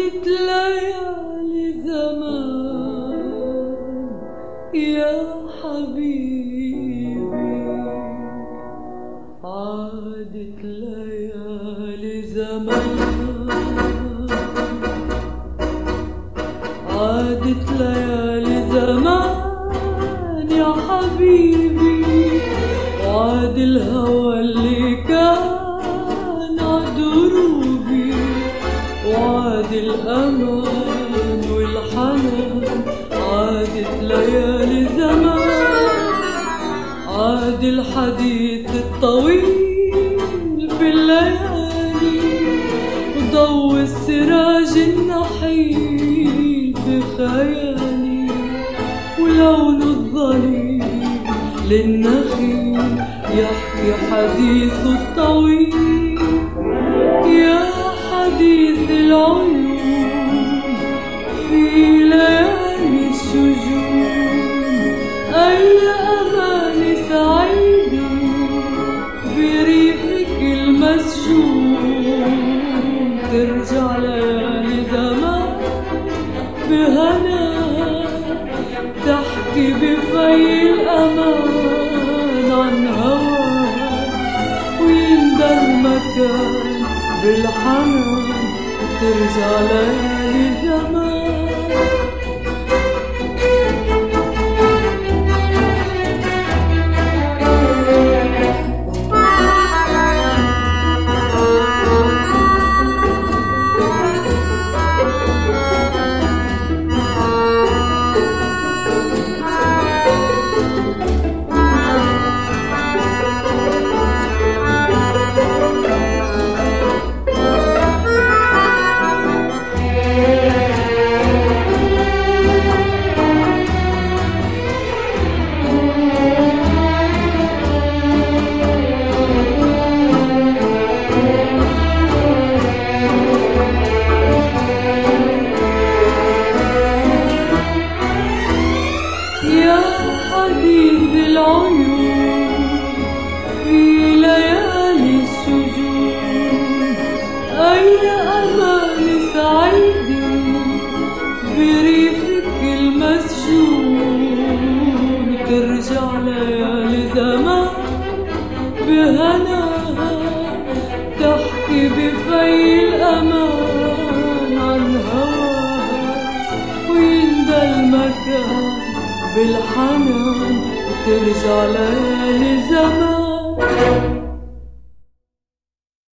عادت ليالي زمان يا حبيبي عادت ليالي زمان عادت ليالي زمان يا حبيبي وعاد الهوى اللي كان عدروبي وعاد الأمان والحنان عادت ليالي زمان عاد الحديث الطويل بالليالي وضوء السراج النحيل بخيالي ولون الظليل للنخيل يحكي حديث الطويل يا حديث العيون في ليالي الشجون أي أمان سعيد بريحك المسجون ترجع ليالي زمان بهنا تحكي بفي الأمان عن هواها ويندى المكان بالحنان ترجع ليالي زمان يا حديث العيون في ليالي السجون أين أمان سعيدي بريحك المسجون ترجع ليالي زمان بهناها تحكي بفي الأمان عن هواها ويندى المكان بالحنان وترجع ليالي زمان